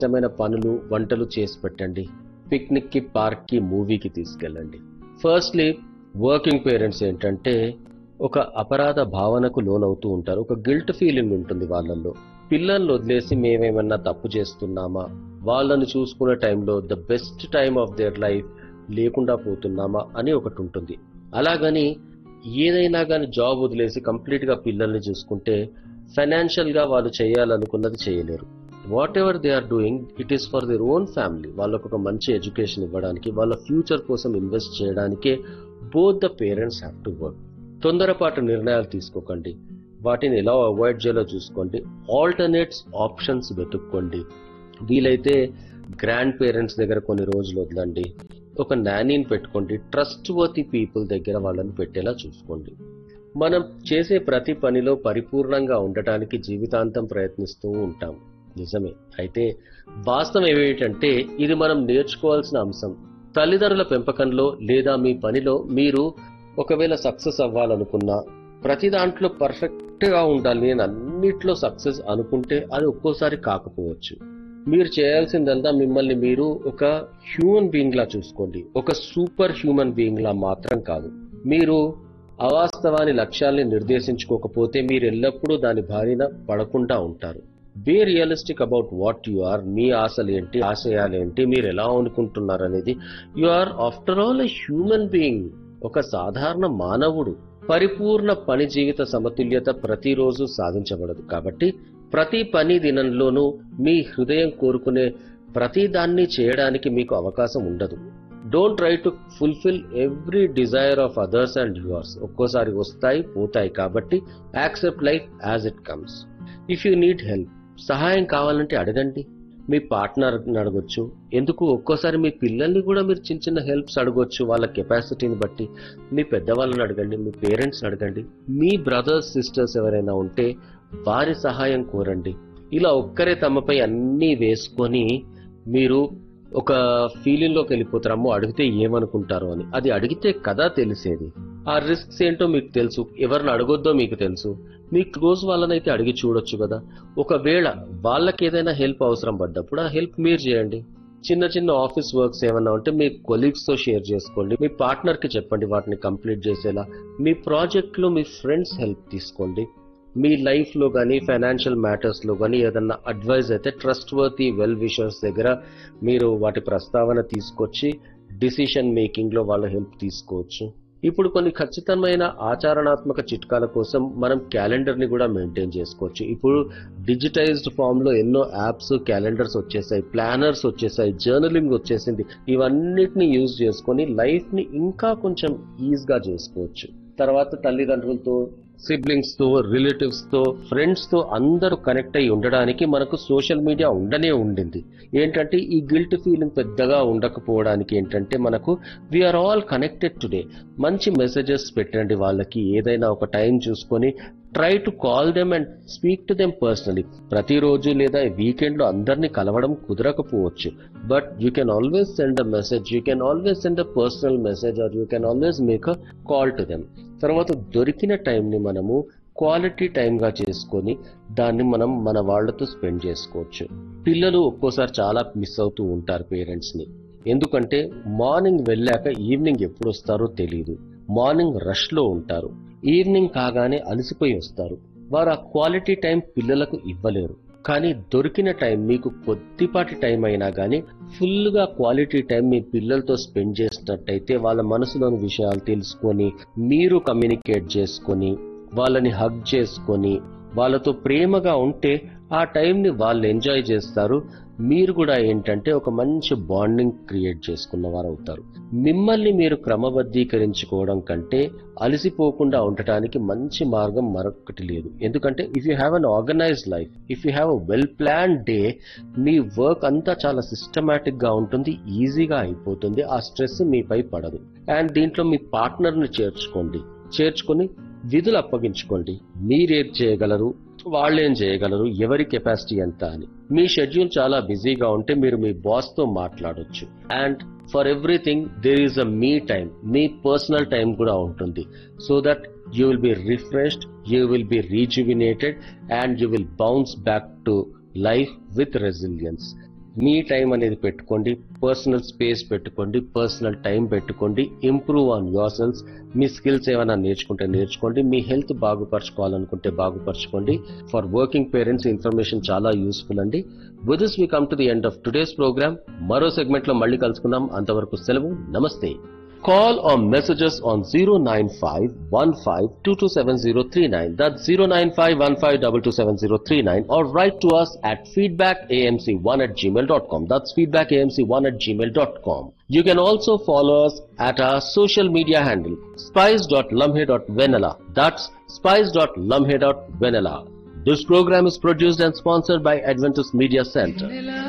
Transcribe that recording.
ఇష్టమైన పనులు వంటలు చేసి పెట్టండి పిక్నిక్ కి పార్క్ కి మూవీకి తీసుకెళ్ళండి ఫస్ట్లీ వర్కింగ్ పేరెంట్స్ ఏంటంటే ఒక అపరాధ భావనకు లోనవుతూ ఉంటారు ఒక గిల్ట్ ఫీలింగ్ ఉంటుంది వాళ్ళల్లో పిల్లల్ని వదిలేసి మేమేమన్నా తప్పు చేస్తున్నామా వాళ్ళని చూసుకునే టైంలో the best time of their life లేకుండా పోతున్నామా అని ఒకటి ఉంటుంది అలాగని ఏదైనా కానీ జాబ్ వదిలేసి కంప్లీట్ గా పిల్లల్ని చూసుకుంటే ఫైనాన్షియల్ గా వాళ్ళు చేయాలనుకున్నది చేయలేరు whatever they are doing it is for their own family వాళ్ళకు ఒక మంచి ఎడ్యుకేషన్ ఇవ్వడానికి వాళ్ళ ఫ్యూచర్ కోసం ఇన్వెస్ట్ చేయడానికే both the parents have to work తొందరపాటు నిర్ణయాలు తీసుకోకండి వాటిని ఎలా అవాయిడ్ చేయాలో చూసుకోండి ఆల్టర్నేట్స్ ఆప్షన్స్ వెతుక్కోండి వీలైతే గ్రాండ్ పేరెంట్స్ దగ్గర కొన్ని రోజులు వదలండి ఒక నానీని పెట్టుకోండి ట్రస్ట్ వర్తి పీపుల్ దగ్గర వాళ్ళని పెట్టేలా చూసుకోండి మనం చేసే ప్రతి పనిలో పరిపూర్ణంగా ఉండటానికి జీవితాంతం ప్రయత్నిస్తూ ఉంటాం నిజమే అయితే వాస్తవం ఏమిటంటే ఇది మనం నేర్చుకోవాల్సిన అంశం తల్లిదండ్రుల పెంపకంలో లేదా మీ పనిలో మీరు ఒకవేళ సక్సెస్ అవ్వాలనుకున్నా ప్రతి దాంట్లో పర్ఫెక్ట్ గా ఉండాలి నేను అన్నిట్లో సక్సెస్ అనుకుంటే అది ఒక్కోసారి కాకపోవచ్చు మీరు చేయాల్సిందంతా మిమ్మల్ని మీరు ఒక హ్యూమన్ బీయింగ్ లా చూసుకోండి ఒక సూపర్ హ్యూమన్ బీయింగ్ లా మాత్రం కాదు మీరు అవాస్తవాని లక్ష్యాల్ని నిర్దేశించుకోకపోతే మీరు ఎల్లప్పుడూ దాని బారిన పడకుండా ఉంటారు be realistic about what you are మీ ఆశలు ఏంటి ఆశయాలు ఏంటి మీరు ఎలా అనుకుంటున్నారు అనేది you are after all a human being ఒక సాధారణ మానవుడు పరిపూర్ణ పని జీవిత సమతుల్యత ప్రతిరోజు సాధించబడదు కాబట్టి ప్రతి పని దినంలోనూ మీ హృదయం కోరుకునే ప్రతి దాన్ని చేయడానికి మీకు అవకాశం ఉండదు don't try to fulfil every desire of others and yours ఒక్కోసారి వస్తాయి పోతాయి కాబట్టి accept life as it comes if you need help సహాయం కావాలంటే అడగండి మీ పార్ట్నర్ అడగొచ్చు ఎందుకు ఒక్కోసారి మీ పిల్లల్ని కూడా మీరు చిన్న చిన్న హెల్ప్స్ అడగొచ్చు వాళ్ళ కెపాసిటీని బట్టి మీ పెద్దవాళ్ళని అడగండి మీ పేరెంట్స్ అడగండి మీ బ్రదర్స్ సిస్టర్స్ ఎవరైనా ఉంటే వారి సహాయం కోరండి ఇలా ఒక్కరే తమపై అన్నీ వేసుకొని మీరు ఒక ఫీలింగ్ లోకి వెళ్ళిపోతారమ్మో అడిగితే ఏమనుకుంటారో అని అది అడిగితే కదా తెలిసేది ఆ రిస్క్స్ ఏంటో మీకు తెలుసు ఎవరిని అడగొద్దో మీకు తెలుసు మీ క్లోజ్ వాళ్ళనైతే అడిగి చూడొచ్చు కదా ఒకవేళ వాళ్ళకి ఏదైనా హెల్ప్ అవసరం పడ్డప్పుడు ఆ హెల్ప్ మీరు చేయండి చిన్న చిన్న ఆఫీస్ వర్క్స్ ఏమన్నా ఉంటే మీ కొలీగ్స్ తో షేర్ చేసుకోండి మీ పార్ట్నర్ కి చెప్పండి వాటిని కంప్లీట్ చేసేలా మీ ప్రాజెక్ట్ లో మీ ఫ్రెండ్స్ హెల్ప్ తీసుకోండి మీ లైఫ్ లో కానీ ఫైనాన్షియల్ మ్యాటర్స్ లో కానీ ఏదన్నా అడ్వైజ్ అయితే ట్రస్ట్ వర్తి వెల్ విషర్స్ దగ్గర మీరు వాటి ప్రస్తావన తీసుకొచ్చి డిసిషన్ మేకింగ్ లో వాళ్ళ హెల్ప్ తీసుకోవచ్చు ఇప్పుడు కొన్ని ఖచ్చితమైన ఆచరణాత్మక చిట్కాల కోసం మనం క్యాలెండర్ ని కూడా మెయింటైన్ చేసుకోవచ్చు ఇప్పుడు డిజిటైజ్డ్ ఫామ్ లో ఎన్నో యాప్స్ క్యాలెండర్స్ వచ్చేసాయి ప్లానర్స్ వచ్చేసాయి జర్నలింగ్ వచ్చేసింది ఇవన్నిటిని యూజ్ చేసుకొని లైఫ్ ని ఇంకా కొంచెం ఈజ్ గా చేసుకోవచ్చు తర్వాత తల్లిదండ్రులతో సిబ్లింగ్స్ తో రిలేటివ్స్ తో ఫ్రెండ్స్ తో అందరూ కనెక్ట్ అయి ఉండడానికి మనకు సోషల్ మీడియా ఉండనే ఉండింది ఏంటంటే ఈ గిల్ట్ ఫీలింగ్ పెద్దగా ఉండకపోవడానికి ఏంటంటే మనకు వీఆర్ ఆల్ కనెక్టెడ్ టుడే మంచి మెసేజెస్ పెట్టండి వాళ్ళకి ఏదైనా ఒక టైం చూసుకొని try to call them and speak to them personally ప్రతిరోజు లేదా వీకెండ్ లో అందరినీ కలవడం కుదరకపోవచ్చు but you can always send a message you can always send a personal message or you can always make a call to them తర్వాత దొరికిన టైంని మనము క్వాలిటీ టైంగా చేసుకొని దాన్ని మనం మన వాళ్ళతో స్పెండ్ చేసుకోవచ్చు పిల్లలు ఒక్కోసారి చాలా మిస్ అవుతూ ఉంటారు పేరెంట్స్ ని ఎందుకంటే మార్నింగ్ వెళ్ళాక ఈవినింగ్ ఎప్పుడు వస్తారో తెలియదు మార్నింగ్ రష్ లో ఉంటారు ఈవినింగ్ కాగానే అలసిపోయి వస్తారు వారు ఆ క్వాలిటీ టైం పిల్లలకు ఇవ్వలేరు కానీ దొరికిన టైం మీకు కొద్దిపాటి టైం అయినా కానీ ఫుల్ గా క్వాలిటీ టైం మీ పిల్లలతో స్పెండ్ చేసినట్టయితే వాళ్ళ మనసులోని విషయాలు తెలుసుకొని మీరు కమ్యూనికేట్ చేసుకొని వాళ్ళని హగ్ చేసుకొని వాళ్ళతో ప్రేమగా ఉంటే ఆ టైంని వాళ్ళు ఎంజాయ్ చేస్తారు మీరు కూడా ఏంటంటే ఒక మంచి బాండింగ్ క్రియేట్ చేసుకున్న వారు అవుతారు మిమ్మల్ని మీరు క్రమబద్ధీకరించుకోవడం కంటే అలసిపోకుండా ఉండటానికి మంచి మార్గం మరొకటి లేదు ఎందుకంటే if you have an organized life if you have a well plan day మీ వర్క్ అంతా చాలా సిస్టమేటిక్ గా ఉంటుంది ఈజీగా అయిపోతుంది ఆ స్ట్రెస్ మీపై పడదు అండ్ దీంట్లో మీ పార్ట్నర్ ని చేర్చుకోండి చేర్చుకొని విధులు అప్పగించుకోండి మీరేం చేయగలరు వాళ్ళేం చేయగలరు ఎవరి కెపాసిటీ ఎంత అని మీ షెడ్యూల్ చాలా బిజీగా ఉంటే మీరు మీ బాస్ తో మాట్లాడొచ్చు and for everything there is a me time మీ పర్సనల్ టైం కూడా ఉంటుంది so that you will be refreshed you will be rejuvenated and you will bounce back to life with resilience me time అనేది పెట్టుకోండి personal space పెట్టుకోండి personal time పెట్టుకోండి improve on your self మీ skills ఏమైనా నేర్చుకుంటే నేర్చుకోండి మీ హెల్త్ బాగుపరచుకోవాలనుకుంటే బాగుపరచుకోండి ఫర్ వర్కింగ్ పేరెంట్స్ ఇన్ఫర్మేషన్ చాలా యూస్ఫుల్ అండి with this we come to the end of today's program మరో సెగ్మెంట్ లో మళ్ళీ కలుసుకుందాం అంతవరకు సెలవు నమస్తే Call or messages on 09515227039. That's 09515227039 or write to us at feedbackamc1 at gmail.com. That's feedbackamc1 at gmail.com. You can also follow us at our social media handle spice.lumhe.vanilla. That's spice.lumhe.vanilla. This program is produced and sponsored by Adventist Media Center.